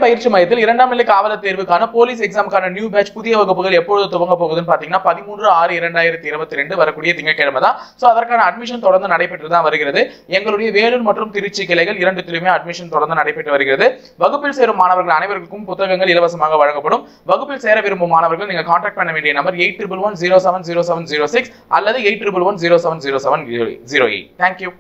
பயிற்சி மையத்தில் இரண்டாம் நிலை காவலர் தேர்வுக்கான போலீஸ் எக்ஸாமுக்கான நியூ பேட்ச் புதிய வகுப்புகள் எப்பொழுது துவங்க போகுதுன்னு பாத்தீங்கன்னா பதிமூன்று ஆறு இரண்டாயிரத்தி இருபத்தி ரெண்டு வரக்கூடிய திங்கட்கிழமை தான் சோ அதற்கான அட்மிஷன் தொடர்ந்து நடைபெற்று தான் வருகிறது எங்களுடைய வேலூர் மற்றும் திருச்சி கிளைகள் இரண்டுத்திலுமே அட்மிஷன் தொடர்ந்து நடைபெற்று வருகிறது வகுப்பில் சேரும் மாணவர்கள் அனைவருக்கும் புத்தகங்கள் இலவசமாக வழங்கப்படும் வகுப்பில் சேர விரும்பும் மாணவர்கள் நீங்க கான்டாக்ட் பண்ண வேண்டிய number eight triple one zero seven zero seven zero six அல்லது eight triple one zero seven zero seven zero eight thank you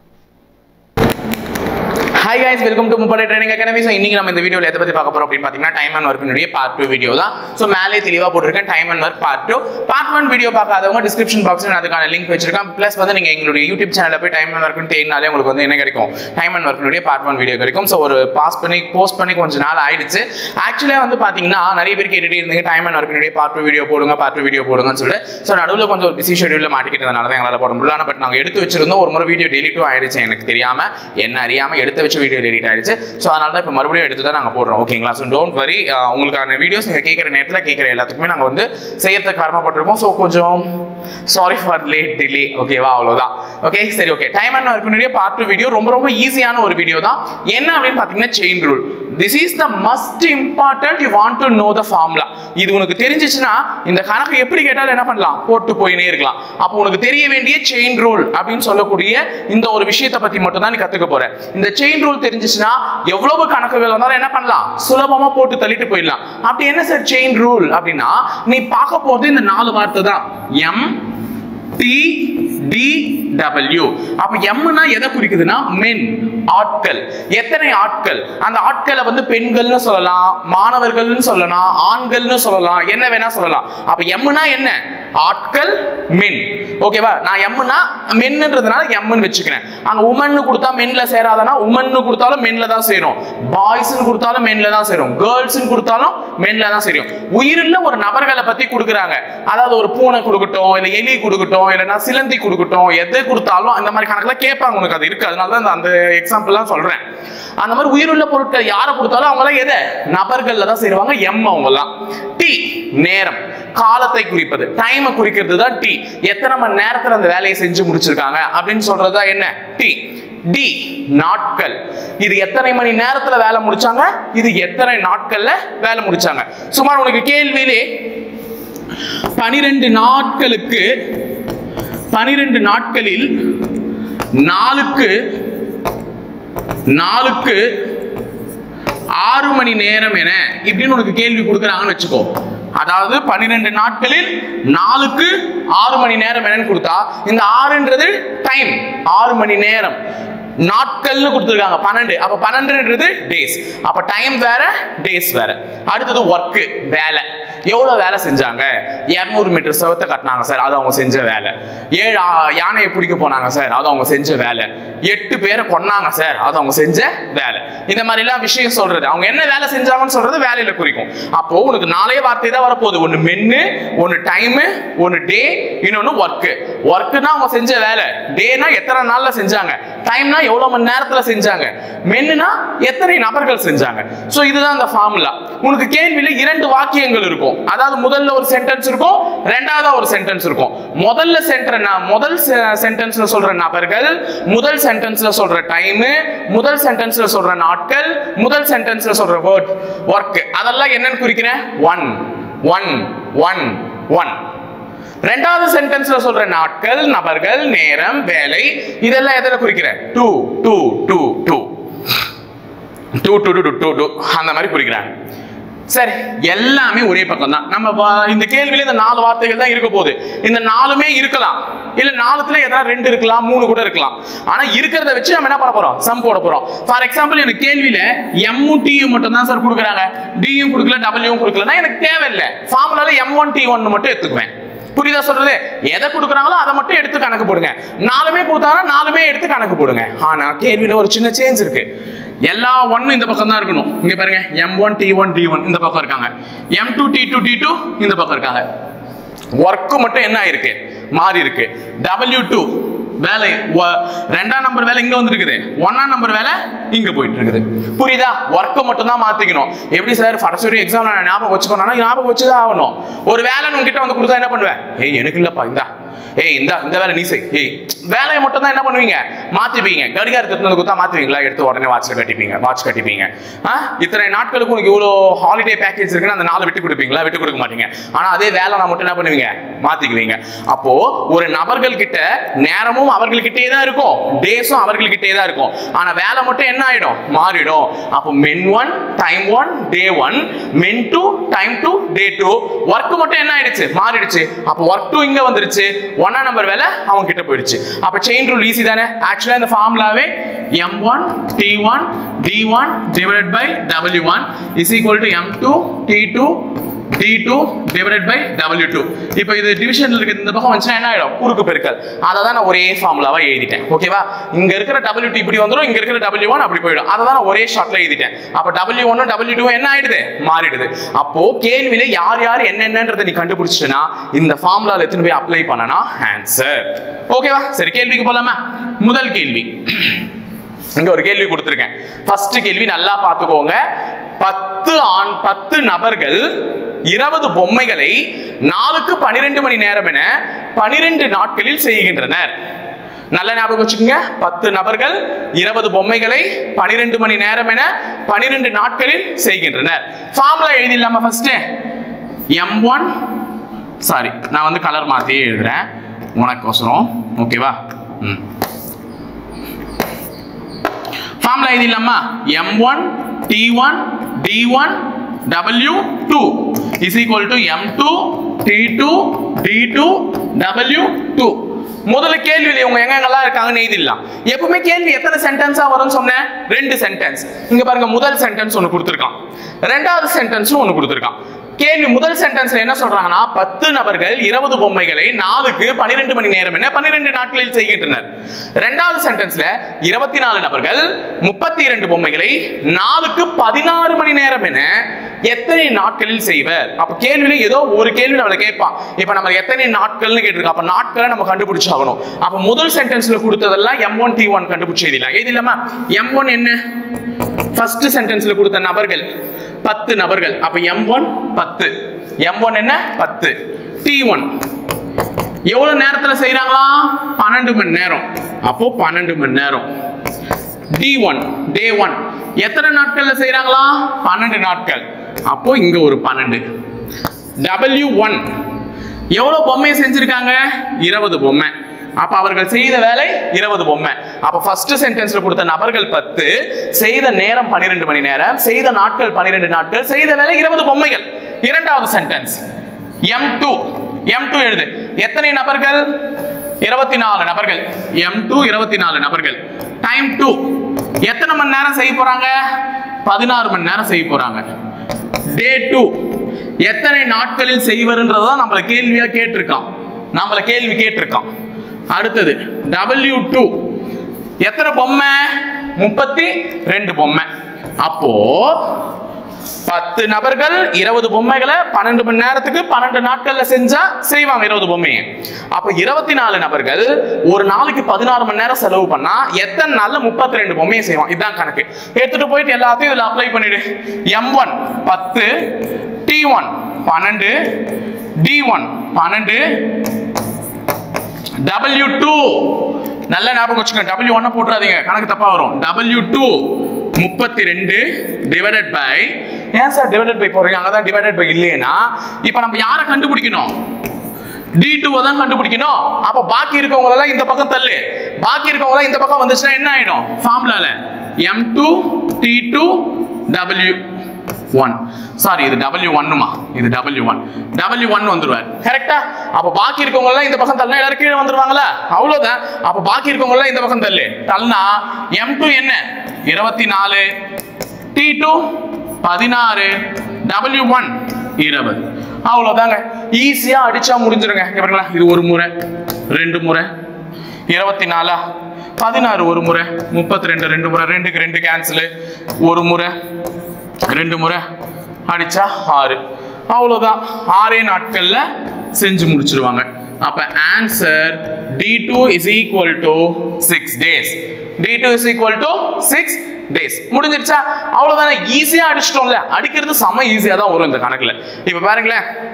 hi guys welcome to Muppadai training academy so இன்னைக்கு நம்ம இந்த வீடியோவில் எதை பத்தி பார்க்க போறோம் அப்படின்னு பார்த்தீங்கன்னா டைம் அண்ட் ஒர்க்கினுடைய பார்ட் டூ வீடியோ தான் ஸோ மேலே தெளிவாக போட்டிருக்கேன் time and work part two part one video பார்க்காதவங்க டிஸ்கிரிப்ஷன் பாக்ஸில் நான் அதுக்கான லிங்க் வச்சிருக்கேன் ப்ளஸ் வந்து நீங்க எங்களுடைய யூடியூப் சேனலில் போய் டைம் அண்ட் ஒர்க்னு தேடினாலே உங்களுக்கு வந்து என்ன கிடைக்கும் டைம் அண்ட் ஒர்க்கினுடைய பார்ட் ஒன் வீடியோ கிடைக்கும் ஸோ ஒரு பாஸ் பண்ணி போஸ்ட் பண்ணி கொஞ்ச நாள் ஆயிடுச்சு ஆக்சுவலாக வந்து பார்த்தீங்கன்னா நிறைய பேர் கேட்டுட்டே இருந்தீங்க டைம் அண்ட் ஒர்க்கினுடைய பார்ட் டூ வீடியோ போடுங்க பார்ட் டூ வீடியோ போடுங்கன்னு சொல்லிட்டு ஸோ நடுவில் கொஞ்சம் பிஸி ஷெடியூலில் மாட்டிக்கிட்டதுனால தான் எங்களால் போட முடியல பட் நாங்கள் எடுத்து வச்சிருந்தோம் ஒரு முறை வீடியோ டெலிட்டும் ஆயிடுச்சு எனக்கு தெரியாம என்ன அறியாம எடுத்து வச்ச வீடியோ டெலிட் ஆயிடுச்சு ஸோ அதனால தான் இப்போ மறுபடியும் எடுத்து தான் நாங்கள் போடுறோம் ஓகேங்களா ஸோ டோன்ட் வரி உங்களுக்கான வீடியோஸ் நீங்கள் கேட்குற நேரத்தில் கேட்குற எல்லாத்துக்குமே நாங்கள் வந்து செய்யறதுக்கு காரணப்பட்டிருக்கோம் ஸோ கொஞ்சம் சாரி ஃபார் லேட் டிலே ஓகேவா அவ்வளோதான் ஓகே சரி ஓகே டைம் அண்ட் ஒர்க்கினுடைய பார்ட் டூ வீடியோ ரொம்ப ரொம்ப ஈஸியான ஒரு வீடியோ தான் என்ன அப்படின்னு பார்த்தீங்கன்னா chain rule this is the must important you want to know the formula இது உனக்கு தெரிஞ்சிச்சுன்னா இந்த கணக்கு எப்படி கேட்டாலும் என்ன பண்ணலாம் போட்டு போயினே இருக்கலாம் அப்போ உனக்கு தெரிய வேண்டிய செயின் ரூல் அப்படின்னு சொல்லக்கூடிய இந்த ஒரு விஷயத்தை பத்தி மட்டும் தான் நீ கத்துக்க போற இந்த செயின் ரூல் தெரிஞ்சிச்சுன்னா எவ்வளவு கணக்குகள் வந்தாலும் என்ன பண்ணலாம் சுலபமா போட்டு தள்ளிட்டு போயிடலாம் அப்படி என்ன சார் செயின் ரூல் அப்படின்னா நீ பார்க்க போறது இந்த நாலு வார்த்தை தான் எம் டி டி டபிள்யூ அப்ப எம்னா எதை குறிக்குதுன்னா மென் ஆட்கள் எத்தனை ஆட்கள் அந்த ஆட்களை வந்து பெண்கள்னு சொல்லலாம் மாணவர்கள்னு சொல்லலாம் ஆண்கள்னு சொல்லலாம் என்ன வேணா சொல்லலாம் அப்ப எம்னா என்ன ஆட்கள் மென் ஓகேவா நான் எம்னா மென்ன்றதுனால எம்னு வச்சுக்கிறேன் அங்க உமன்னு கொடுத்தா மென்ல சேராதனா உமன்னு கொடுத்தாலும் மென்ல தான் சேரும் பாய்ஸ்னு கொடுத்தாலும் மென்ல தான் சேரும் கேர்ள்ஸ்னு கொடுத்தாலும் மென்ல தான் சேரும் உயிருள்ள ஒரு நபர்களை பத்தி கொடுக்குறாங்க அதாவது ஒரு பூனை கொடுக்கட்டும் இல்ல எலி கொடுக்கட்டும் இல்லைன்னா சிலந்தி கொடுக்கட்டும் எதை கொடுத்தாலும் அந்த மாதிரி கணக்குல கேட்பாங்க உனக்கு அது இருக்கு அதனால தான் அந்த எக்ஸாம்பிள்லாம் சொல்றேன் அந்த மாதிரி உயிருள்ள பொருட்கள் யாரை கொடுத்தாலும் அவங்களாம் எதை நபர்கள்ல தான் சேருவாங்க எம் அவங்கலாம் டி நேரம் காலத்தை குறிப்பது டைமை குறிக்கிறது தான் டி எத்தனை மணி நேரத்துல அந்த வேலையை செஞ்சு முடிச்சிருக்காங்க அப்படின்னு சொல்றதா என்ன டி டி நாட்கள் இது எத்தனை மணி நேரத்துல வேலை முடிச்சாங்க இது எத்தனை நாட்கள்ல வேலை முடிச்சாங்க சுமார் உனக்கு கேள்வியிலே பனிரெண்டு நாட்களுக்கு பனிரெண்டு நாட்களில் நாளுக்கு நாளுக்கு ஆறு மணி நேரம் என இப்படின்னு உனக்கு கேள்வி கொடுக்குறாங்கன்னு வச்சுக்கோ அதாவது பன்னிரெண்டு நாட்களில் நாளுக்கு ஆறு மணி நேரம் என்னன்னு கொடுத்தா இந்த ஆறுன்றது டைம் ஆறு மணி நேரம் நாட்கள்னு கொடுத்துருக்காங்க பன்னெண்டு அப்ப பன்னெண்டுன்றது டேஸ் அப்ப டைம் வேற டேஸ் வேற அடுத்தது ஒர்க் வேலை எவ்வளவு வேலை செஞ்சாங்க இரநூறு மீட்டர் செவத்தை கட்டினாங்க சார் அது அவங்க செஞ்ச வேலை ஏழு ஆ- யானையை பிடிக்க போனாங்க சார் அது அவங்க செஞ்ச வேலை எட்டு பேரை கொன்னாங்க சார் அது அவங்க செஞ்ச வேலை இந்த மாதிரி எல்லாம் விஷயம் சொல்றது அவங்க என்ன வேலை செஞ்சாங்கன்னு சொல்றது வேலையில குறிக்கும் அப்போ உனக்கு நாலே வார்த்தை தான் வரப்போகுது ஒன்னு மென்னு ஒன்னு டைம் ஒன்னு டே இன்னொன்னு ஒர்க் ஒர்க்குனா அவங்க செஞ்ச வேலை டேனா எத்தனை நாள்ல செஞ்சாங்க டைம்னா எவ்வளவு மணி நேரத்துல செஞ்சாங்க மென்னுனா எத்தனை நபர்கள் செஞ்சாங்க சோ இதுதான் அந்த ஃபார்முலா உனக்கு கேள்வியில இரண்டு வாக்கியங்கள் இருக்கும் அதாவது முதல்ல ஒரு சென்டென்ஸ் இருக்கும் ரெண்டாவதா ஒரு சென்டென்ஸ் இருக்கும் முதல்ல சென்டர் முதல் சென்டென்ஸ்ல சொல்ற நபர்கள் முதல் சென்டென்ஸ்ல சொல்ற டைம் முதல் சென்டென்ஸ்ல சொல்ற நாட்கள் முதல் சென்டென்ஸ்ல சொல்ற வேர்ட் ஒர்க் அதெல்லாம் என்னன்னு குறிக்கிறேன் ஒன் ஒன் ஒன் ஒன் ரெண்டாவது சென்டென்ஸ்ல சொல்ற நாட்கள் நபர்கள் நேரம் வேலை இதெல்லாம் எதில் குறிக்கிறேன் two two two two two two two two two அந்த மாதிரி குறிக்கிறாங்க சரி எல்லாமே ஒரே பக்கம் தான் நம்ம வா- இந்த கேள்வியில இந்த நாலு வார்த்தைகள் தான் இருக்க போகுது இந்த நாலுமே இருக்கலாம் இல்ல நாலுத்துல எதாவது ரெண்டு இருக்கலாம் மூணு கூட இருக்கலாம் ஆனா இருக்கிறத வச்சு நம்ம என்ன பண்ண போறோம் சம் போட போறோம் ஃபார் எக்ஸாம்பிள் எனக்கு கேள்வியில எம்மும் டியும் மட்டும் தான் சார் கொடுக்குறாங்க டியும் கொடுக்கல டபிள்யூவும் கொடுக்கலன்னா எனக்கு தேவையில்லை ஃபார்முலால எம் ஒன் டி ஒன் மட்டும் எடுத்துக்குவேன் புரியுதா சொல்றது எதை கொடுக்குறாங்களோ அதை மட்டும் எடுத்து கணக்கு போடுங்க நாலுமே கொடுத்தாங்கன்னா நாலுமே எடுத்து கணக்கு போடுங்க ஆனா கேள்வியில ஒரு சின்ன சேஞ்ச் இருக்கு எல்லா ஒன்னும் இந்த பக்கம் தான் இருக்கணும் இங்க பாருங்க M one T one T one இந்த பக்கம் இருக்காங்க M two T two T two இந்த பக்கம் இருக்காங்க ஒர்க்கு மட்டும் என்ன ஆயிருக்கு மாறி இருக்கு டபிள்யூ டூ வேலை ஒ- ரெண்டாம் நம்பர் வேலை இங்க வந்துருக்குது ஒன்னாம் நம்பர் வேலை இங்க போயிட்டு இருக்குது புரியுதா ஒர்க்கை மட்டும் தான் மாத்திக்கணும் எப்படி சார் ஃபர்ஸ்ட் எக்ஸாம் நான் ஞாபகம் வச்சுக்கணும் ஞாபகம் வச்சுதான் ஆகணும் ஒரு வேலை உங்ககிட்ட வந்து கொடுத்தா என்ன பண்ணுவேன் ஏய் எனக்கு இல்லப்பா இந்தா ஏய் இந்த இந்த வேலை நீ செய் ஏய் வேலையை மட்டும் தான் என்ன பண்ணுவீங்க மாத்திப்பீங்க கடிகாரத்தை எடுத்து வந்து குத்தா மாத்துவீங்களா எடுத்து உடனே வாட்ச்ல கட்டிப்பீங்க வாட்ச் கட்டிப்பீங்க ஆ இத்தனை நாட்களுக்கு உனக்கு இவ்வளோ ஹாலிடே பேக்கேஜ் இருக்குன்னு அந்த நாளை விட்டு கொடுப்பீங்களா விட்டு கொடுக்க மாட்டீங்க ஆனா அதே வேலை நான் மட்டும் என்ன பண்ணுவீங்க மாத்திக்குவீங்க அப்போ ஒரு நபர்கள் கிட்ட நேரமும் அவர்கள்கிட்டே தான் இருக்கும் டேஸும் அவர்கள்கிட்டே தான் இருக்கும் ஆனா வேலை மட்டும் என்ன ஆயிடும் மாறிடும் அப்போ men one time one day one men two time two day two work மட்டும் என்ன ஆயிடுச்சு மாறிடுச்சு அப்போ ஒர்க் டூ இங்க வந்துருச்சு ஒன்னா நம்பர் வேலை அவங்க கிட்ட போயிடுச்சு அப்ப செயின் ரூல் ஈஸி தானே ஆக்சுவலா இந்த ஃபார்முலாவே M one T one T one divided by W one is equal to M two T two T two divided by W two இப்போ இது டிவிஷன்ல இருக்கு இந்த பக்கம் வந்துச்சுன்னா என்ன ஆயிடும் குறுக்கு பெருக்கல் அதை தான் நான் ஒரே ஃபார்முலாவா எழுதிட்டேன் ஓகேவா இங்க இருக்கிற டபிள்யூ டூ இப்படி வந்துடும் இங்க இருக்கிற டபிள்யூ ஒன் அப்படி போயிடும் அதை தான் நான் ஒரே ஷார்ட்ல எழுதிட்டேன் அப்போ டபிள்யூ ஒன்னும் டபிள்யூ டூ என்ன ஆயிடுது மாறிடுது அப்போ கேள்வியில யார் யார் என்னென்னன்றதை நீ கண்டுபிடிச்சிட்டனா இந்த ஃபார்முலால எத்தனை போய் அப்ளை பண்ணனா ஆன்சர் ஓகேவா சரி கேள்விக்கு போலாமா முதல் கேள்வி இங்க ஒரு கேள்வி கொடுத்திருக்கேன் ஃபர்ஸ்ட் கேள்வி நல்லா பார்த்துக்கோங்க பத்து ஆண் பத்து நபர்கள் இருபது பொம்மைகளை நாளுக்கு பனிரெண்டு மணி நேரம் என பனிரெண்டு நாட்களில் செய்கின்றனர் நல்ல ஞாபகம் வச்சுக்கோங்க பத்து நபர்கள் இருபது பொம்மைகளை பனிரெண்டு மணி நேரம் என பனிரெண்டு நாட்களில் செய்கின்றனர் ஃபார்முலா எழுதிடலாமா ஃபர்ஸ்ட் எம் ஒன் சாரி நான் வந்து கலர் மாத்தியே எழுதுறேன் உனக்கோசரம் ஓகேவா ம் ஃபார்முலா எழுதிடலாமா M one T one T one W two is equal to M two T two T two W two முதல்ல கேள்வியில் இவங்க எங்க எங்கெல்லாம் இருக்காங்கன்னு எழுதிடலாம் எப்பவுமே கேள்வி எத்தனை சென்டென்ஸா வரும்னு சொன்னேன் ரெண்டு சென்டென்ஸ் இங்க பாருங்க முதல் சென்டென்ஸ் ஒன்னு கொடுத்துருக்கான் ரெண்டாவது சென்டென்ஸும் ஒன்னு கொடுத்துருக்கான் கேள்வி முதல் சென்டென்ஸ்ல என்ன சொல்றாங்கன்னா பத்து நபர்கள் இருபது பொம்மைகளை நாளுக்கு பனிரெண்டு மணி நேரம் என பன்னிரெண்டு நாட்களில் செய்கின்றனர் இரண்டாவது சென்டென்ஸ்ல இருபத்தி நாலு நபர்கள் முப்பத்தி இரண்டு பொம்மைகளை நாளுக்கு பதினாறு மணி நேரம் என எத்தனை நாட்களில் செய்வர் அப்ப கேள்வியில ஏதோ ஒரு கேள்வி நம்மள கேட்பான் இப்ப நம்ம எத்தனை நாட்கள்னு கேட்டிருக்கோம் அப்ப நாட்களை நம்ம கண்டுபிடிச்சாகணும் அப்ப முதல் சென்டென்ஸ்ல கொடுத்ததெல்லாம் எம் ஒன் டி ஒன் கண்டுபிடிச்சு எழுதிடலாம் எழுதிடலாமா எம் ஒன் என்ன ஃபர்ஸ்ட் சென்டென்ஸ்ல கொடுத்த நபர்கள் பத்து நபர்கள் அப்ப எம் ஒன் பத்து எம் ஒன் என்ன பத்து டி ஒன் எவ்வளவு நேரத்துல செய்யறாங்களா பன்னெண்டு மணி நேரம் அப்போ பன்னெண்டு மணி நேரம் டி ஒன் டே ஒன் எத்தனை நாட்கள்ல செய்யறாங்களா பன்னெண்டு நாட்கள் அப்போ இங்க ஒரு பன்னெண்டு டபிள்யூ ஒன் எவ்வளவு பொம்மை செஞ்சிருக்காங்க இருபது பொம்மை அப்ப அவர்கள் செய்த வேலை இருபது பொம்மை அப்ப ஃபர்ஸ்ட் சென்டென்ஸ்ல கொடுத்த நபர்கள் பத்து செய்த நேரம் பன்னிரெண்டு மணி நேரம் செய்த நாட்கள் பன்னிரெண்டு நாட்கள் செய்த வேலை இருபது பொம்மைகள் இரண்டாவது sentence M two M two எழுது எத்தனை நபர்கள் இருபத்தி நாலு நபர்கள் எம் டூ இருபத்தி நாலு நபர்கள் டைம் டூ எத்தனை மணி நேரம் செய்ய போறாங்க பதினாறு மணி நேரம் செய்ய போறாங்க டே டூ எத்தனை நாட்களில் செய்வர்ன்றதான் நம்மள கேள்வியா கேட்டிருக்கான் நம்மள கேள்வி கேட்டிருக்கான் அடுத்தது டபிள்யூ டூ எத்தனை பொம்மை முப்பத்தி ரெண்டு பொம்மை அப்போ பத்து நபர்கள் இருபது பொம்மைகளை பன்னெண்டு மணி நேரத்துக்கு பன்னெண்டு நாட்கள்ல செஞ்சா செய்வாங்க இருபது பொம்மையை அப்ப இருபத்தி நாலு நபர்கள் ஒரு நாளைக்கு பதினாறு மணி நேரம் செலவு பண்ணா எத்தனை நாள்ல முப்பத்தி ரெண்டு பொம்மையை செய்வான் இதுதான் கணக்கு எடுத்துட்டு போயிட்டு எல்லாத்தையும் இதுல அப்ளை பண்ணிடு எம் ஒன் பத்து டி ஒன் பன்னெண்டு டி ஒன் பன்னெண்டு டபிள்யூ டூ நல்ல ஞாபகம் வச்சுக்கோங்க டபிள்யூ ஒன்ன போட்டுறாதீங்க கணக்கு தப்பா வரும் டபிள்யூ டூ முப்பத்தி ரெண்டு டிவைடட் பை ஏன் சார் டிவைடட் பை போடுறீங்க அங்கதான் டிவைடட் பை இல்லையேனா இப்போ நம்ம யாரை கண்டுபிடிக்கணும் டி டூவை தான் கண்டுபிடிக்கணும் அப்ப பாக்கி இருக்கவங்க எல்லாம் இந்த பக்கம் தள்ளு பாக்கி இருக்கவங்க எல்லாம் இந்த பக்கம் வந்துச்சுன்னா என்ன ஆயிடும் ஃபார்முலால M two T two W one sorry இது டபிள்யூ ஒன்னுமா இது டபிள்யூ ஒன் டபிள்யூ ஒன் வந்துருவார் கரெக்டா அப்ப பாக்கி இருக்கவங்க எல்லாம் இந்த பக்கம் தள்ளா எல்லாரும் கீழே வந்துருவாங்களா அவ்வளவுதான் அப்ப பாக்கி இருக்கவங்க எல்லாம் இந்த பக்கம் தள்ளு தள்ளனா எம் டூ என்ன இருபத்தி நாலு டி டூ பதினாறு டபிள்யூ ஒன் இருபது அவ்வளவுதாங்க ஈஸியா அடிச்சா முடிஞ்சிருங்க இங்க பாருங்களா இது ஒரு முறை ரெண்டு முறை இருபத்தி நாலா பதினாறு ஒரு முறை முப்பத்தி ரெண்டு ரெண்டு முறை ரெண்டுக்கு ரெண்டு கேன்சலு ஒரு முறை ரெண்டு முறை அடிச்சா ஆறு அவ்வளவுதான் ஆறே நாட்கள்ல செஞ்சு முடிச்சிருவாங்க அப்ப answer T two is equal to six days T two is equal to six days முடிஞ்சிருச்சா அவ்வளவுதானே ஈஸியா அடிச்சிட்டோம்ல அடிக்கிறது செம ஈஸியா தான் வரும் இந்த கணக்குல இப்ப பாருங்களேன்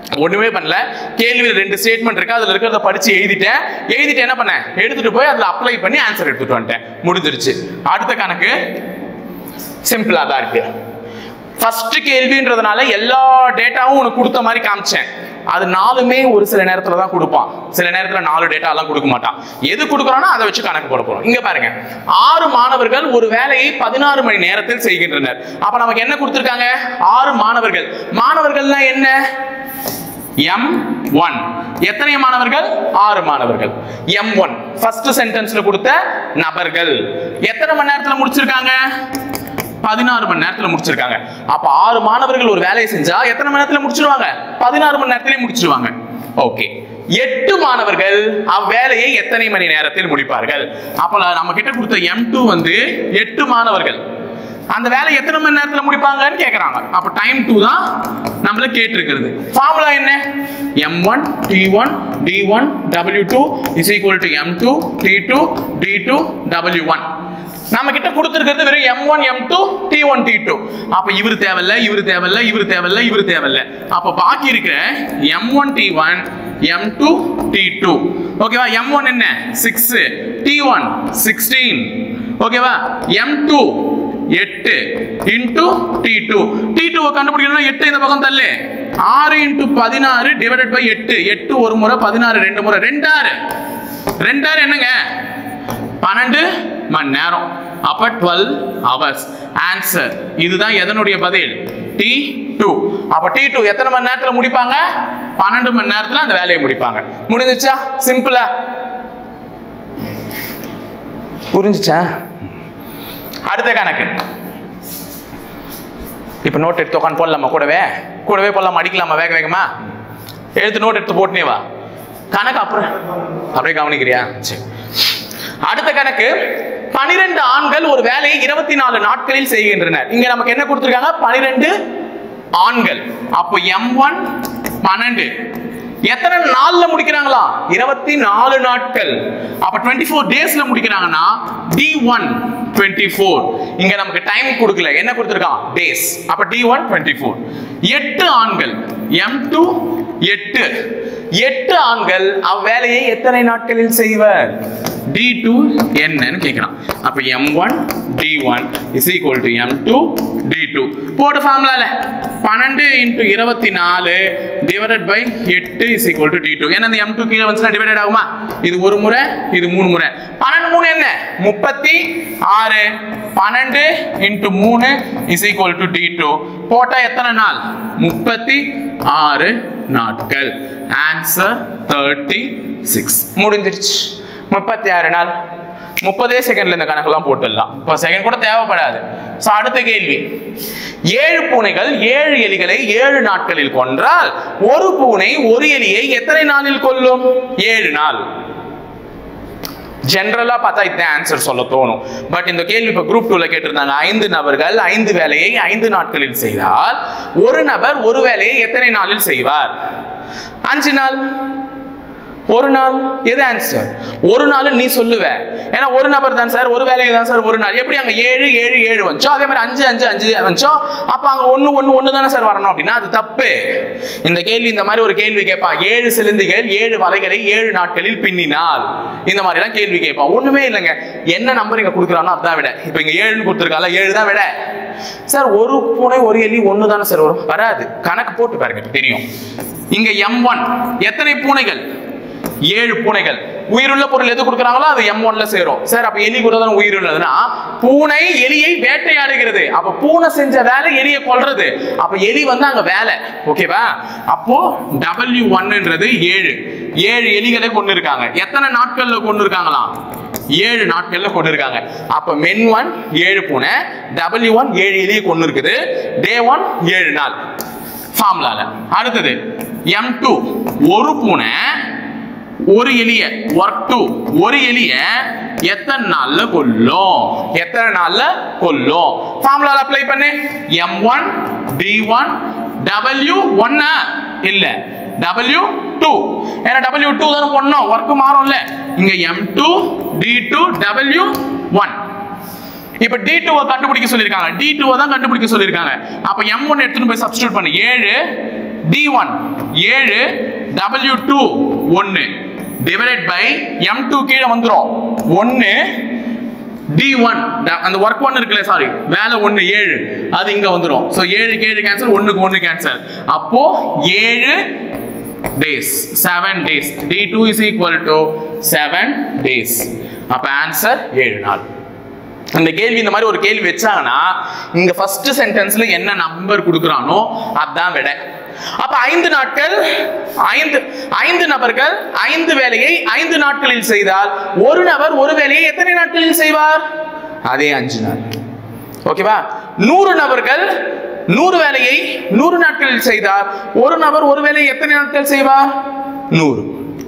ஒண்ணுமே பண்ணல கேள்வியில் ரெண்டு ஸ்டேட்மெண்ட் இருக்கு அதுல இருக்கிறத படிச்சு எழுதிட்டேன் எழுதிட்டு என்ன பண்ணேன் எடுத்துட்டு போய் அதுல அப்ளை பண்ணி ஆன்சர் எடுத்துட்டு வந்துட்டேன் முடிஞ்சிருச்சு அடுத்த கணக்கு சிம்பிளா தான் இருக்கு ஃபர்ஸ்ட் கேள்வின்றதுனால எல்லா டேட்டாவும் உனக்கு கொடுத்த மாதிரி காமிச்சேன் அது நாலுமே ஒரு சில நேரத்துல தான் கொடுப்பான் சில நேரத்துல நாலு டேட்டா எல்லாம் கொடுக்க மாட்டான் எது கொடுக்குறானோ அதை வச்சு கணக்கு போட போறோம் இங்க பாருங்க ஆறு மாணவர்கள் ஒரு வேலையை பதினாறு மணி நேரத்தில் செய்கின்றனர் அப்ப நமக்கு என்ன கொடுத்திருக்காங்க ஆறு மாணவர்கள் மாணவர்கள்னா என்ன எம் ஒன் எத்தனை மாணவர்கள் ஆறு மாணவர்கள் எம் ஒன் ஃபர்ஸ்ட் சென்டென்ஸ்ல கொடுத்த நபர்கள் எத்தனை மணி நேரத்துல முடிச்சிருக்காங்க பதினாறு மணி நேரத்துல முடிச்சிருக்காங்க அப்ப ஆறு மாணவர்கள் ஒரு வேலையை செஞ்சா எத்தனை மணி நேரத்துல முடிச்சிருவாங்க பதினாறு மணி நேரத்திலே முடிச்சிருவாங்க ஓகே எட்டு மாணவர்கள் அவ்வேலையை எத்தனை மணி நேரத்தில் முடிப்பார்கள் அப்ப நம்ம கிட்ட கொடுத்த எம் டூ வந்து எட்டு மாணவர்கள் அந்த வேலை எத்தனை மணி நேரத்துல முடிப்பாங்கன்னு கேக்குறாங்க அப்ப டைம் டூ தான் நம்மள கேட்டிருக்கிறது ஃபார்முலா என்ன M one T one T one W two is equal to M two T two T two W one நம்ம கிட்ட கொடுத்திருக்கிறது வெறும் M one M two T one T two அப்ப இவர் தேவையில்ல இவர் தேவையில்ல இவர் தேவையில்ல இவர் தேவையில்ல அப்ப பாக்கி இருக்கிற M one T one M two T two ஓகேவா எம் ஒன் என்ன சிக்ஸ் டி ஒன் சிக்ஸ்டீன் ஓகேவா எம் டூ எட்டு இன்டூ டி டூ டி டூவை கண்டுபிடிக்கணும்னா எட்டு இந்த பக்கம் தள்ளு ஆறு இன்டூ பதினாறு டிவைடட் பை எட்டு எட்டு ஒரு முறை பதினாறு ரெண்டு முறை ரெண்டாறு ரெண்டாறு என்னங்க பன்னெண்டு மணி நேரம் அப்ப டுவெல் ஹவர்ஸ் ஆன்சர் இதுதான் எதனுடைய பதில் டி டூ அப்ப டி டூ எத்தனை மணி நேரத்துல முடிப்பாங்க பன்னெண்டு மணி நேரத்துல அந்த வேலையை முடிப்பாங்க முடிஞ்சுச்சா சிம்பிளா புரிஞ்சுச்சா அடுத்த கணக்கு இப்ப நோட் எடுத்து உட்காந்து போடலாமா கூடவே கூடவே போடலாமா அடிக்கலாமா வேக வேகமா எடுத்து நோட் எடுத்து போட்டுனே வா கணக்கு அப்புறம் அப்படியே கவனிக்கிறியா சரி அடுத்த கணக்கு பனிரெண்டு ஆண்கள் ஒரு வேலையை இருபத்தி நாலு நாட்களில் செய்கின்றனர் இங்க நமக்கு என்ன கொடுத்திருக்காங்க பனிரெண்டு ஆண்கள் அப்போ எம் ஒன் பன்னெண்டு எத்தனை நாள்ல முடிக்கிறாங்களா இருபத்தி நாலு நாட்கள் அப்ப டுவெண்ட்டி ஃபோர் டேஸ்ல முடிக்கிறாங்கன்னா டி ஒன் டுவெண்ட்டி ஃபோர் இங்க நமக்கு டைம் கொடுக்கல என்ன கொடுத்துருக்கான் டேஸ் அப்ப டி ஒன் டுவெண்ட்டி ஃபோர் எட்டு ஆண்கள் எம் டூ எட்டு எட்டு ஆண்கள் அவ்வேலையை எத்தனை நாட்களில் செய்வர் டி டூ என்னன்னு கேட்கிறான் அப்ப M one T one is equal to M two T two போட்டு ஃபார்முலால பன்னெண்டு இன்டூ இருபத்தி நாலு டிவைடட் பை எட்டு is equal to D two ஏன்னா இந்த எம் டூ கீழே வந்துச்சுன்னா டிவைடட் ஆகுமா இது ஒரு முறை இது மூணு முறை பன்னெண்டு மூணு என்ன முப்பத்தி ஆறு பன்னெண்டு இன்டூ மூணு is equal to D two போட்டா எத்தனை நாள் முப்பத்தி ஆறு நாட்கள் ஆன்சர் தேர்ட்டி சிக்ஸ் முடிஞ்சிருச்சு முப்பத்தி ஆறு நாள் முப்பதே செகண்ட்ல இந்த கணக்கெல்லாம் போட்டுடலாம் இப்போ செகண்ட் கூட தேவைப்படாது ஸோ அடுத்த கேள்வி ஏழு பூனைகள் ஏழு எலிகளை ஏழு நாட்களில் கொன்றால் ஒரு பூனை ஒரு எலியை எத்தனை நாளில் கொல்லும் ஏழு நாள் ஜென்ரலா பார்த்தா இதான் ஆன்சர் சொல்ல தோணும் பட் இந்த கேள்வி இப்ப குரூப் டூல கேட்டிருந்தாங்க ஐந்து நபர்கள் ஐந்து வேலையை ஐந்து நாட்களில் செய்தால் ஒரு நபர் ஒரு வேலையை எத்தனை நாளில் செய்வார் அஞ்சு நாள் ஒரு நாள் எது ஆன்சர் ஒரு நாள் நீ சொல்லுவ ஏன்னா ஒரு நபர் தான் சார் ஒரு வேலையை தான் சார் ஒரு நாள் எப்படி அங்க ஏழு ஏழு ஏழு வந்துச்சோ அதே மாதிரி அஞ்சு அஞ்சு அஞ்சு வந்துச்சோ அப்ப அங்க ஒண்ணு ஒண்ணு ஒண்ணு தானே சார் வரணும் அப்படின்னா அது தப்பு இந்த கேள்வி இந்த மாதிரி ஒரு கேள்வி கேட்பான் ஏழு சிலந்திகள் ஏழு வலைகளை ஏழு நாட்களில் பின்னினால் இந்த மாதிரி எல்லாம் கேள்வி கேட்பான் ஒண்ணுமே இல்லைங்க என்ன நம்பர் இங்க கொடுக்குறானோ அதான் விட இப்ப இங்க ஏழுன்னு கொடுத்துருக்கால ஏழு தான் விட சார் ஒரு பூனை ஒரு எலி ஒண்ணு தானே சார் வரும் வராது கணக்கு போட்டு பாருங்க இப்ப தெரியும் இங்க எம் ஒன் எத்தனை பூனைகள் ஏழு பூனைகள் உயிருள்ள பொருள் எது கொடுக்குறாங்களோ அது எம் ஒன்ல சேரும் சார் அப்ப எலி கூட தான் உயிருள்ளதுன்னா பூனை எலியை வேட்டையாடுகிறது அப்ப பூனை செஞ்ச வேலை எலியை கொல்றது அப்ப எலி வந்து அங்க வேலை ஓகேவா அப்போ டபிள்யூ ஒன்ன்றது ஏழு ஏழு எலிகளை கொண்டு இருக்காங்க எத்தனை நாட்கள்ல கொண்டு இருக்காங்களாம் ஏழு நாட்கள்ல கொண்டு இருக்காங்க அப்ப மென் ஒன் ஏழு பூனை டபிள்யூ ஒன் ஏழு எலியை கொண்டு இருக்குது டே ஒன் ஏழு நாள் ஃபார்முலால அடுத்தது எம் டூ ஒரு பூனை ஒரு எலிய ஒர்க் டூ ஒரு எலிய எத்தனை நாள்ல கொல்லும் எத்தனை நாள்ல கொல்லும் ஃபார்முலால அப்ளை பண்ணு M one T one W ஒன்னா இல்ல டபிள்யூ டூ ஏன்னா டபிள்யூ டூ தானே பண்ணோம் ஒர்க் மாறும்ல இங்க M two T two W one இப்ப டி டூவை கண்டுபிடிக்க சொல்லியிருக்காங்க டி டூவை தான் கண்டுபிடிக்க சொல்லியிருக்காங்க அப்ப எம் ஒன் எடுத்துட்டு போய் சப்ஸ்டியூட் பண்ணு ஏழு டி ஒன் ஏழு டபிள்யூ டூ ஒன்னு டிவைடட் பை எம் டூ கீழே வந்துரும் ஒன்னு டி ஒன் அந்த ஒர்க் ஒன் இருக்குல்ல சாரி வேலை ஒன்று ஏழு அது இங்க வந்துடும் ஸோ ஏழுக்கு ஏழு கேன்சல் ஒன்றுக்கு ஒன்று கேன்சல் அப்போ ஏழு days seven days T two is equal to seven days அப்போ ஆன்சர் ஏழு நாள் இந்த கேள்வி இந்த மாதிரி ஒரு கேள்வி வச்சாங்கன்னா இங்க ஃபர்ஸ்ட் சென்டென்ஸ்ல என்ன நம்பர் கொடுக்குறானோ அதான் விட அப்ப ஐந்து நாட்கள் ஐந்து ஐந்து நபர்கள் ஐந்து வேலையை ஐந்து நாட்களில் செய்தால் ஒரு நபர் ஒரு வேலையை எத்தனை நாட்களில் செய்வார் அதே அஞ்சு நாள் ஓகேவா நூறு நபர்கள் நூறு வேலையை நூறு நாட்களில் செய்தால் ஒரு நபர் ஒரு வேலையை எத்தனை நாட்கள் செய்வார் நூறு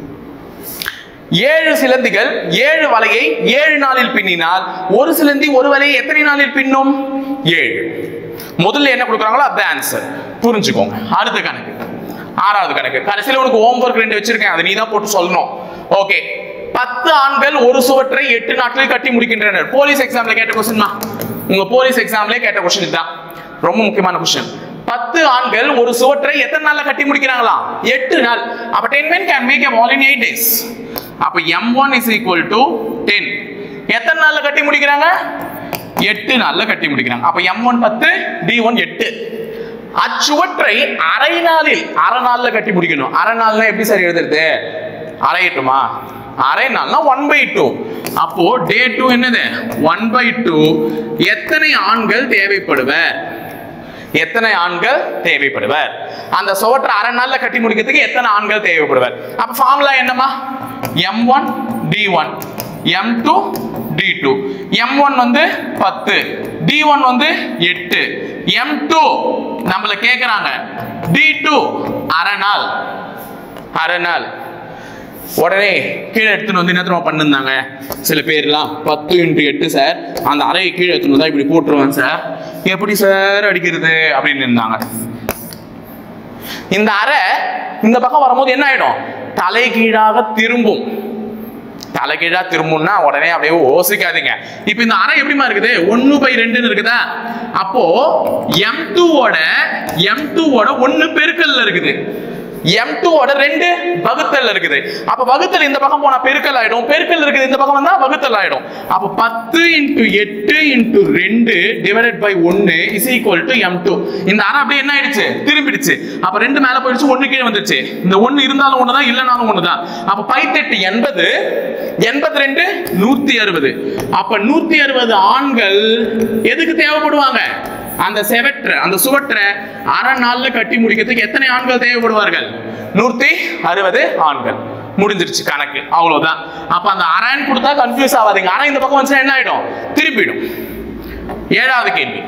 ஏழு சிலந்திகள் ஏழு வலையை ஏழு நாளில் பின்னினால் ஒரு சிலந்தி ஒரு வலையை எத்தனை நாளில் பின்னும் ஏழு முதல்ல என்ன கொடுக்குறாங்களோ அதான் ஆன்சர் புரிஞ்சுக்கோங்க அடுத்த கணக்கு ஆறாவது கணக்கு கடைசியில் உனக்கு ஹோம்ஒர்க் ரெண்டு வச்சிருக்கேன் அதை நீ தான் போட்டு சொல்லணும் ஓகே பத்து ஆண்கள் ஒரு சுவற்றை எட்டு நாட்களில் கட்டி முடிக்கின்றனர் போலீஸ் எக்ஸாம்ல கேட்ட கொஸ்டின் உங்க போலீஸ் எக்ஸாம்ல கேட்ட கொஸ்டின் இதுதான் ரொம்ப முக்கியமான கொஸ்டின் பத்து ஆண்கள் ஒரு சுவற்றை எத்தனை நாள்ல கட்டி முடிக்கிறாங்களா எட்டு நாள் அப்ப ten men can make a wall in eight days அப்ப M one is equal to ten எத்தனை நாள்ல கட்டி முடிக்கிறாங்க எட்டு நாள்ல கட்டி முடிக்கிறாங்க அப்ப எம் ஒன் பத்து டி ஒன் எட்டு அச்சுவற்றை அரை நாளில் அரை நாள்ல கட்டி முடிக்கணும் அரை நாள்னா எப்படி சார் எழுதுறது அரையட்டுமா அரை நாள்னா ஒன் பை டூ அப்போ டே டூ என்னது ஒன் பை டூ எத்தனை ஆண்கள் தேவைப்படுவர் எத்தனை ஆண்கள் தேவைப்படுவர் அந்த சுவற்றை அரை நாள்ல கட்டி முடிக்கிறதுக்கு எத்தனை ஆண்கள் தேவைப்படுவர் அப்ப ஃபார்முலா என்னமா M one T one M two T two M one வந்து பத்து டி ஒன் வந்து எட்டு எம் டூ நம்மள கேக்குறாங்க டி டூ அரை நாள் அரை நாள் உடனே கீழே எடுத்துன்னு வந்து என்ன தெரியுமா பண்ணிருந்தாங்க சில பேர்லாம் பத்து இன்ட்டு எட்டு சார் அந்த அறையை கீழே எடுத்துன்னு வந்தா இப்படி போட்டுருவேன் சார் எப்படி சார் அடிக்கிறது அப்படின்னு இருந்தாங்க இந்த அறை இந்த பக்கம் வரும்போது என்ன ஆயிடும் தலை கீழாக திரும்பும் தலைகீழா திரும்பும்னா உடனே அப்படியே யோசிக்காதீங்க இப்போ இந்த அறை எப்படிமா இருக்குது ஒன்னு பை ரெண்டுன்னு இருக்குதா அப்போ எம் டூவோட எம் டூவோட ஒன்னு பெருக்கல்ல இருக்குது எம் டூவோட ரெண்டு வகுத்தல் இருக்குது அப்ப வகுத்தல் இந்த பக்கம் போனா பெருக்கல் ஆயிடும் பெருக்கல் இருக்குது இந்த பக்கம் வந்தா வகுத்தல் ஆயிடும் அப்ப பத்து இன்டு எட்டு இன்டு ரெண்டு டிவைடட் பை ஒன்னு is equal to M two இந்த அரை அப்படியே என்ன ஆயிடுச்சு திரும்பிடுச்சு அப்ப ரெண்டு மேல போயிடுச்சு ஒண்ணு கீழே வந்துருச்சு இந்த ஒண்ணு இருந்தாலும் ஒண்ணுதான் இல்லைனாலும் ஒண்ணுதான் அப்ப பைத்தெட்டு எண்பது எண்பத்தி ரெண்டு நூத்தி அறுபது அப்ப நூத்தி அறுபது ஆண்கள் எதுக்கு தேவைப்படுவாங்க அந்த செவற்ற அந்த சுவற்றை அரை நாள்ல கட்டி முடிக்கிறதுக்கு எத்தனை ஆண்கள் தேவைப்படுவார்கள் நூத்தி அறுபது ஆண்கள் முடிஞ்சிருச்சு கணக்கு அவ்வளவுதான் அப்ப அந்த அரைன்னு கொடுத்தா கன்ஃபியூஸ் ஆகாதீங்க அரை இந்த பக்கம் வந்துச்சுன்னா என்ன ஆயிடும் திருப்பிடும் ஏழாவது கேள்வி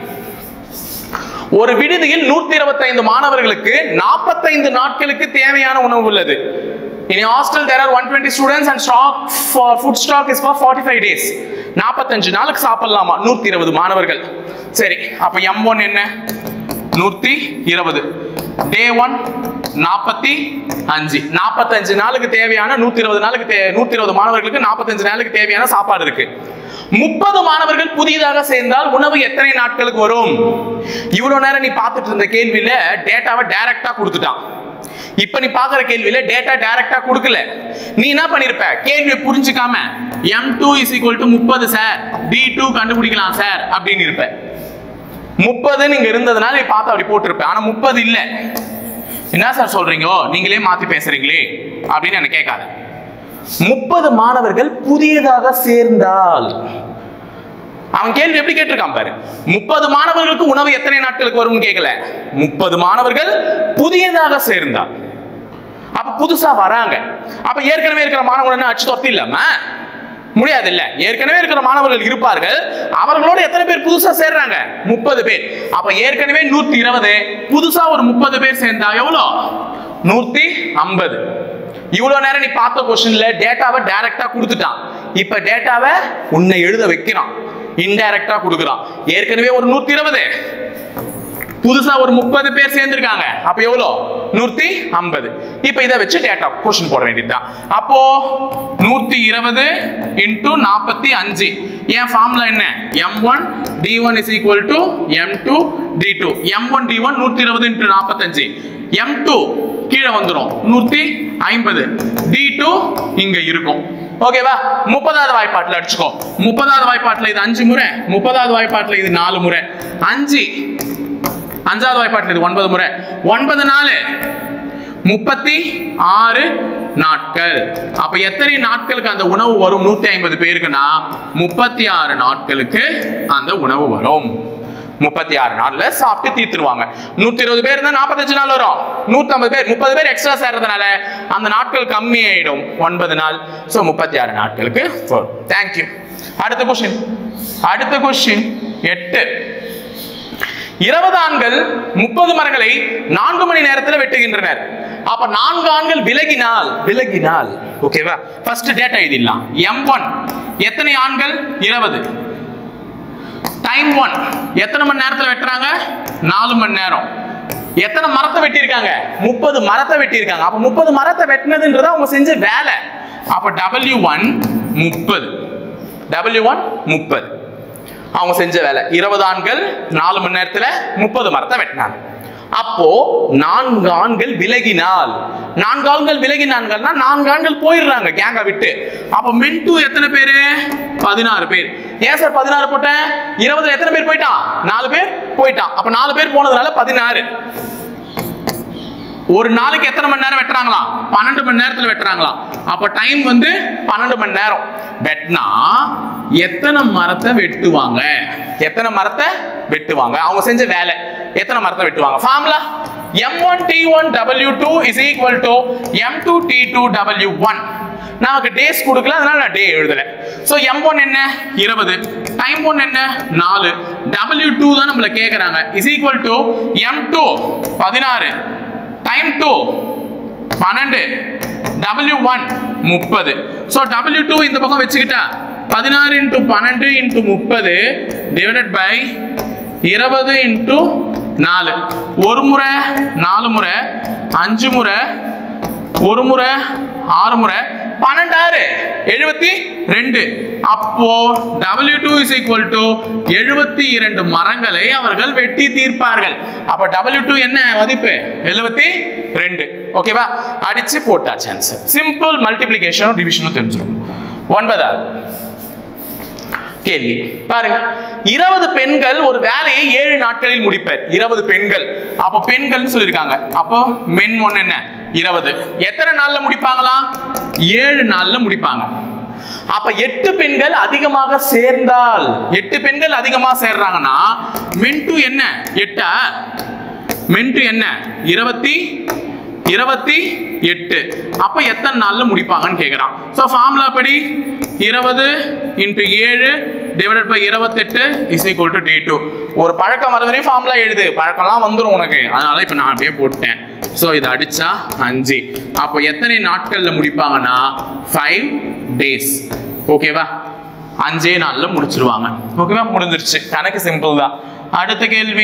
ஒரு விடுதியில் நூத்தி இருபத்தைந்து மாணவர்களுக்கு நாற்பத்தைந்து நாட்களுக்கு தேவையான உணவு உள்ளது In a hostel, there are 120 students and stock for food stock is for 45 days. 45 நாளுக்கு சாப்பிடலாமா நூத்தி இருபது மாணவர்கள் சரி அப்ப எம் ஒன் என்ன நூத்தி இருபது டே ஒன் நாற்பத்தி அஞ்சு நாற்பத்தஞ்சு நாளுக்கு தேவையான நூத்தி இருபது நாளுக்கு தே நூத்தி இருபது மாணவர்களுக்கு நாற்பத்தஞ்சு நாளுக்கு தேவையான சாப்பாடு இருக்கு முப்பது மாணவர்கள் புதிதாக சேர்ந்தால் உணவு எத்தனை நாட்களுக்கு வரும் இவ்வளவு நேரம் நீ பார்த்துட்டு இருந்த கேள்வியில டேட்டாவை டைரக்டா கொடுத்துட்டான் இப்ப நீ பாக்குற கேள்வியில டேட்டா டைரக்டா கொடுக்கல நீ என்ன பண்ணிருப்ப கேள்வியை புரிஞ்சுக்காம M two is equal to முப்பது சார் டி டூ கண்டுபிடிக்கலாம் சார் அப்படின்னு இருப்ப முப்பது நீங்க இருந்ததுனால நீ பார்த்து அப்படி போட்டிருப்ப ஆனா முப்பது இல்ல என்ன சார் சொல்றீங்க நீங்களே மாத்தி பேசுறீங்களே அப்படின்னு என்ன கேட்காத முப்பது மாணவர்கள் புதியதாக சேர்ந்தால் அவன் கேள்வி எப்படி கேட்டிருக்கான் பாரு முப்பது மாணவர்களுக்கு உணவு எத்தனை நாட்களுக்கு வரும்னு கேட்கல முப்பது மாணவர்கள் புதியதாக சேர்ந்தால் அப்ப புதுசா வராங்க அப்ப ஏற்கனவே இருக்கிற மாணவர்கள் அச்சு தொத்தி இல்லாம முடியாது இல்ல ஏற்கனவே இருக்கிற மாணவர்கள் இருப்பார்கள் அவர்களோட எத்தனை பேர் புதுசா சேர்றாங்க முப்பது பேர் அப்ப ஏற்கனவே நூத்தி இருபது புதுசா ஒரு முப்பது பேர் சேர்ந்தா எவ்வளோ நூத்தி ஐம்பது இவ்வளவு நேரம் நீ பார்த்த கொஸ்டின்ல டேட்டாவை டைரக்டா கொடுத்துட்டான் இப்ப டேட்டாவை உன்னை எழுத வைக்கிறான் இன்டைரக்டா கொடுக்குறான் ஏற்கனவே ஒரு நூத்தி இருபது புதுசா ஒரு முப்பது பேர் சேர்ந்திருக்காங்க அப்ப எவ்வளோ நூத்தி ஐம்பது இப்ப இதை வச்சு டேட்டா கொஸ்டின் போட வேண்டியதுதான் அப்போ நூத்தி இருபது இன்டூ நாற்பத்தி அஞ்சு என் ஃபார்முலா என்ன M one T one is equal to M two T two M one T one நூத்தி இருபது இன்டூ நாற்பத்தஞ்சு எம் டூ கீழே வந்துடும் நூத்தி ஐம்பது டி டூ இங்க இருக்கும் ஓகேவா முப்பதாவது வாய்ப்பாட்டுல அடிச்சுக்கோ முப்பதாவது வாய்ப்பாட்டுல இது அஞ்சு முறை முப்பதாவது வாய்ப்பாட்டுல இது நாலு முறை அஞ்சு அஞ்சாவது வாய்ப்பாட்டுல இது ஒன்பது முறை ஒன்பது நாலு முப்பத்தி ஆறு நாட்கள் அப்ப எத்தனை நாட்களுக்கு அந்த உணவு வரும் நூத்தி ஐம்பது பேருக்குன்னா முப்பத்தி ஆறு நாட்களுக்கு அந்த உணவு வரும் முப்பத்தி ஆறு நாள்ல சாப்பிட்டு தீர்த்துருவாங்க நூத்தி இருபது பேர் இருந்தா நாற்பத்தஞ்சு நாள் வரும் நூத்தி ஐம்பது பேர் முப்பது பேர் எக்ஸ்ட்ரா சேர்றதுனால அந்த நாட்கள் கம்மி ஆயிடும் ஒன்பது நாள் சோ முப்பத்தி ஆறு நாட்களுக்கு வரும் தேங்க்யூ அடுத்த கொஸ்டின் அடுத்த கொஸ்டின் எட்டு இருபது ஆண்கள் முப்பது மரங்களை நான்கு மணி நேரத்தில் வெட்டுகின்றனர் அப்ப நான்கு ஆண்கள் விலகினால் விலகினால் ஓகேவா ஃபர்ஸ்ட் டேட்டா எழுதிடலாம் எம் ஒன் எத்தனை ஆண்கள் இருபது டைம் ஒன் எத்தனை மணி நேரத்தில் வெட்டுறாங்க நாலு மணி நேரம் எத்தனை மரத்தை வெட்டியிருக்காங்க முப்பது மரத்தை வெட்டியிருக்காங்க அப்ப முப்பது மரத்தை வெட்டினதுன்றது அவங்க செஞ்ச வேலை அப்ப டபிள்யூ ஒன் முப்பது டபிள்யூ ஒன் முப்பது அவங்க செஞ்ச வேலை இருபது ஆண்கள் நாலு மணி நேரத்துல முப்பது மரத்தை வெட்டினாங்க அப்போ நான்கு ஆண்கள் விலகினால் நான்கு ஆண்கள் விலகினாங்கன்னா நான்கு ஆண்கள் போயிடுறாங்க கேங்க விட்டு அப்ப மென்டு எத்தனை பேரு பதினாறு பேர் ஏன் சார் பதினாறு போட்டேன் இருபதுல எத்தனை பேர் போயிட்டான் நாலு பேர் போயிட்டான் அப்ப நாலு பேர் போனதுனால பதினாறு ஒரு நாளைக்கு எத்தனை மணி நேரம் வெட்டுறாங்களா பன்னெண்டு மணி நேரத்துல வெட்டுறாங்களா அப்ப டைம் வந்து பன்னெண்டு மணி நேரம் வெட்டினா எத்தனை மரத்தை வெட்டுவாங்க எத்தனை மரத்தை வெட்டுவாங்க அவங்க செஞ்ச வேலை எத்தனை மரத்தை வெட்டுவாங்க formula M one T one W two is equal to M two T two W one நமக்கு டேஸ் கொடுக்கல அதனால நான் டே எழுதல சோ எம் ஒன் என்ன இருபது டைம் ஒன் என்ன நாலு டபிள்யூ டூ தான் நம்மள கேக்குறாங்க is equal to M two பதினாறு டைம் டூ பன்னெண்டு டபிள்யூ ஒன் முப்பது ஸோ டபிள்யூ டூ இந்த பக்கம் வச்சுக்கிட்டா பதினாறு இன்ட்டு பன்னெண்டு இன்ட்டு முப்பது டிவைடட் பை இருபது இன்ட்டு நாலு ஒரு முறை நாலு முறை அஞ்சு முறை ஒரு முறை ஆறு முறை பன்னெண்டாறு எழுபத்தி ரெண்டு அப்போ W two is equal to எழுபத்தி இரண்டு மரங்களை அவர்கள் வெட்டி தீர்ப்பார்கள் அப்ப டபிள்யூ டூ என்ன மதிப்பு எழுபத்தி ரெண்டு ஓகேவா அடிச்சு போட்டாச்சு ஆன்சர் சிம்பிள் மல்டிப்ளிகேஷனும் டிவிஷனும் தெரிஞ்சிடும் ஒன்பதாவது கேள்வி பாருங்க இருபது பெண்கள் ஒரு வேலையை ஏழு நாட்களில் முடிப்பர் இருபது பெண்கள் அப்போ பெண்கள் சொல்லியிருக்காங்க அப்போ மென் ஒன்னு என்ன இருபது எத்தனை நாள்ல முடிப்பாங்களா ஏழு நாள்ல முடிப்பாங்க அப்ப எட்டு பெண்கள் அதிகமாக சேர்ந்தால் எட்டு பெண்கள் அதிகமா சேர்றாங்கன்னா மென் டு என்ன எட்டா மென் டு என்ன இருபத்தி இருபத்தி எட்டு அப்ப எத்தனை நாள்ல முடிப்பாங்கன்னு கேக்குறான் சோ ஃபார்முலா படி இருபது இன்ட்டு ஏழு டிவைடட் பை இருபத்தெட்டு is equal to D two ஒரு பழக்கம் வர வரையும் ஃபார்முலா எழுது பழக்கம்லாம் வந்துடும் உனக்கு அதனால இப்ப நான் அப்படியே போட்டேன் சோ இது அடிச்சா அஞ்சு அப்போ எத்தனை நாட்கள்ல முடிப்பாங்கன்னா ஃபைவ் டேஸ் ஓகேவா அஞ்சே நாள்ல முடிச்சிருவாங்க ஓகேவா முடிஞ்சிருச்சு கணக்கு சிம்பிள் தான் அடுத்த கேள்வி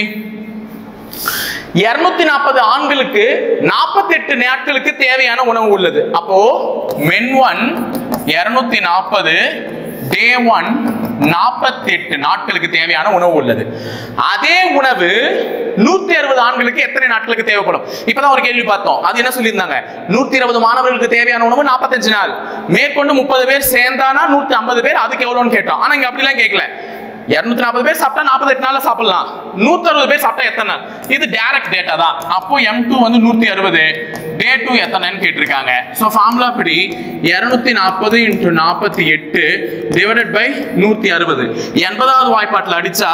இருநூத்தி நாற்பது ஆண்களுக்கு நாற்பத்தி எட்டு நாட்களுக்கு தேவையான உணவு உள்ளது அப்போ மென் ஒன் இருநூத்தி நாற்பது டே ஒன் நாற்பத்தி எட்டு நாட்களுக்கு தேவையான உணவு உள்ளது அதே உணவு நூத்தி அறுபது ஆண்களுக்கு எத்தனை நாட்களுக்கு தேவைப்படும் இப்பதான் ஒரு கேள்வி பார்த்தோம் அது என்ன சொல்லியிருந்தாங்க நூத்தி இருபது மாணவர்களுக்கு தேவையான உணவு நாற்பத்தஞ்சு நாள் மேற்கொண்டு முப்பது பேர் சேர்ந்தானா நூத்தி ஐம்பது பேர் அதுக்கு எவ்வளவுன்னு கேட்டோம் ஆனா இங்க அப்படிலாம் கேட்கல இருநூத்தி நாற்பது பேர் சாப்பிட்டா நாற்பத்தி எட்டு நாள்ல சாப்பிடலாம் நூத்தி அறுபது பேர் சாப்பிட்டா எத்தனை நாள்? இது டைரக்ட் டேட்டா தான் அப்போ எம் டூ வந்து நூத்தி அறுபது டே டூ எத்தனைன்னு கேட்டிருக்காங்க ஸோ ஃபார்முலா படி இருநூத்தி நாற்பது இன்ட்டு நாற்பத்தி எட்டு டிவைடட் பை நூத்தி அறுபது எண்பதாவது வாய்ப்பாட்டில் அடிச்சா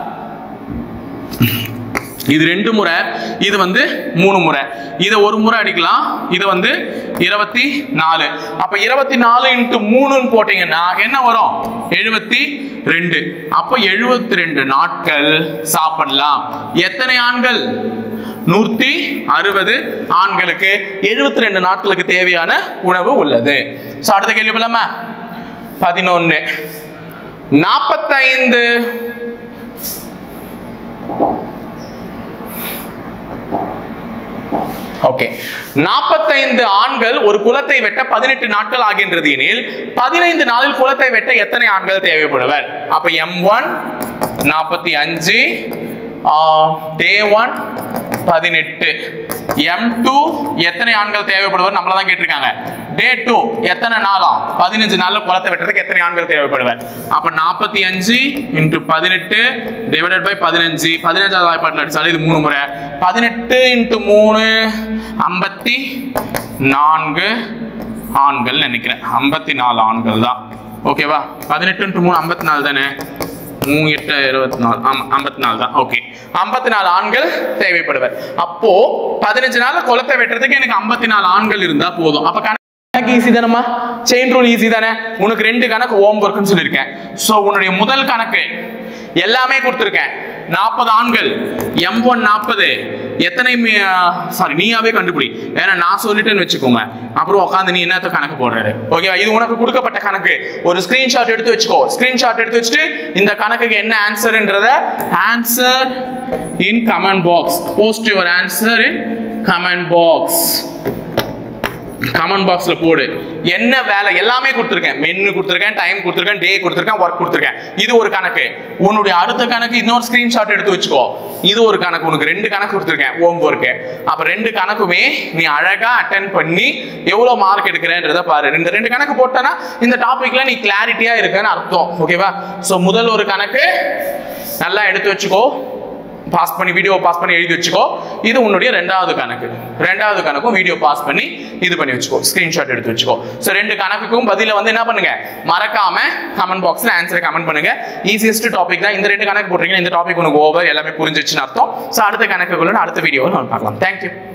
இது ரெண்டு முறை இது வந்து மூணு முறை இதை ஒரு முறை அடிக்கலாம் இது வந்து இருபத்தி நாலு அப்ப இருபத்தி நாலு இன்ட்டு மூணுன்னு போட்டீங்கன்னா என்ன வரும் எழுபத்தி ரெண்டு அப்ப எழுபத்தி ரெண்டு நாட்கள் சாப்பிடலாம் எத்தனை ஆண்கள் நூத்தி அறுபது ஆண்களுக்கு எழுபத்தி ரெண்டு நாட்களுக்கு தேவையான உணவு உள்ளது So, அடுத்த கேள்வி போலாமா பதினொன்னு நாற்பத்தைந்து ஓகே நாற்பத்தைந்து ஆண்கள் ஒரு குலத்தை வெட்ட பதினெட்டு நாட்கள் ஆகின்றது எனில் பதினைந்து நாளில் குலத்தை வெட்ட எத்தனை ஆண்கள் தேவைப்படுவர் அப்ப எம் ஒன் நாற்பத்தி அஞ்சு டே ஒன் பதினெட்டு எம் டூ எத்தனை ஆண்கள் தேவைப்படுவார் நம்மள தான் கேட்டிருக்காங்க டே டூ எத்தனை நாளாம் பதினஞ்சு நாள்ல குளத்தை வெட்டுறதுக்கு எத்தனை ஆண்கள் தேவைப்படுவார் அப்ப நாற்பத்தி அஞ்சு இன்ட்டு பதினெட்டு டிவைடட் பை பதினஞ்சு பதினஞ்சாவது வாய்ப்பாட்டில் அடிச்சாலும் இது மூணு முறை பதினெட்டு இன்ட்டு மூணு ஐம்பத்தி நான்கு ஆண்கள் நினைக்கிறேன் ஐம்பத்தி நாலு ஆண்கள் தான் ஓகேவா பதினெட்டு இன்ட்டு மூணு ஐம்பத்தி நாலு தானே மூணு எட்டு இருபத்தி நாலு ஆமா ஐம்பத்தி நாலு தான் ஓகே ஐம்பத்தி நாலு ஆண்கள் தேவைப்படுவர் அப்போ பதினஞ்சு நாள் குளத்தை வெட்டுறதுக்கு எனக்கு ஐம்பத்தி நாலு ஆண்கள் இருந்தா போதும் அப்ப கணக்கு ஈஸி தானம்மா செயின் ரூல் ஈஸி தானே உனக்கு ரெண்டு கணக்கு ஹோம் ஒர்க்னு சொல்லியிருக்கேன் ஸோ உன்னுடைய முதல் கணக்கு எல்லாமே கொடுத்துருக்கேன் நாற்பது ஆண்கள் எம் ஒன் நாற்பது எத்தனை சாரி நீயாவே கண்டுபிடி ஏன்னா நான் சொல்லிட்டேன்னு வச்சுக்கோங்க அப்புறம் உட்காந்து நீ என்னத்த கணக்கு போடுறாரு ஓகேவா இது உனக்கு கொடுக்கப்பட்ட கணக்கு ஒரு ஸ்கிரீன்ஷாட் எடுத்து வச்சுக்கோ ஸ்கிரீன்ஷாட் எடுத்து வச்சுட்டு இந்த கணக்குக்கு என்ன ஆன்சர்ன்றத answer in comment box post your answer in comment box comment பாக்ஸ்ல போடு என்ன வேலை எல்லாமே கொடுத்துருக்கேன் மென்னு கொடுத்துருக்கேன் டைம் கொடுத்துருக்கேன் டே கொடுத்துருக்கேன் ஒர்க் கொடுத்துருக்கேன் இது ஒரு கணக்கு உன்னுடைய அடுத்த கணக்கு இன்னொரு ஸ்கிரீன்ஷாட் எடுத்து வச்சுக்கோ இது ஒரு கணக்கு உனக்கு ரெண்டு கணக்கு கொடுத்துருக்கேன் ஹோம் ஒர்க்கு அப்ப ரெண்டு கணக்குமே நீ அழகா அட்டன் பண்ணி எவ்வளவு மார்க் எடுக்கிறேன்றத பாரு ரெண்டு ரெண்டு கணக்கு போட்டனா இந்த டாபிக்ல நீ கிளாரிட்டியா இருக்கன்னு அர்த்தம் ஓகேவா சோ முதல் ஒரு கணக்கு நல்லா எடுத்து வச்சுக்கோ பாஸ் பண்ணி வீடியோ பாஸ் பண்ணி எழுதி வச்சுக்கோ இது உன்னுடைய ரெண்டாவது கணக்கு ரெண்டாவது கணக்கும் வீடியோ பாஸ் பண்ணி இது பண்ணி வச்சுக்கோ ஸ்கிரீன்ஷாட் எடுத்து வச்சுக்கோ ஸோ ரெண்டு கணக்குக்கும் பதில வந்து என்ன பண்ணுங்க மறக்காம கமெண்ட் பாக்ஸ்ல ஆன்சரை கமெண்ட் பண்ணுங்க ஈஸியஸ்ட் டாபிக் தான் இந்த ரெண்டு கணக்கு போட்டீங்கன்னா இந்த டாபிக் உனக்கு ஓவர் எல்லாமே புரிஞ்சிச்சுன்னு அர்த்தம் ஸோ அடுத்த கணக்குக்குள்ள அடுத்த வீடியோவில் நம்ம பார்க்கலாம் தேங்க்யூ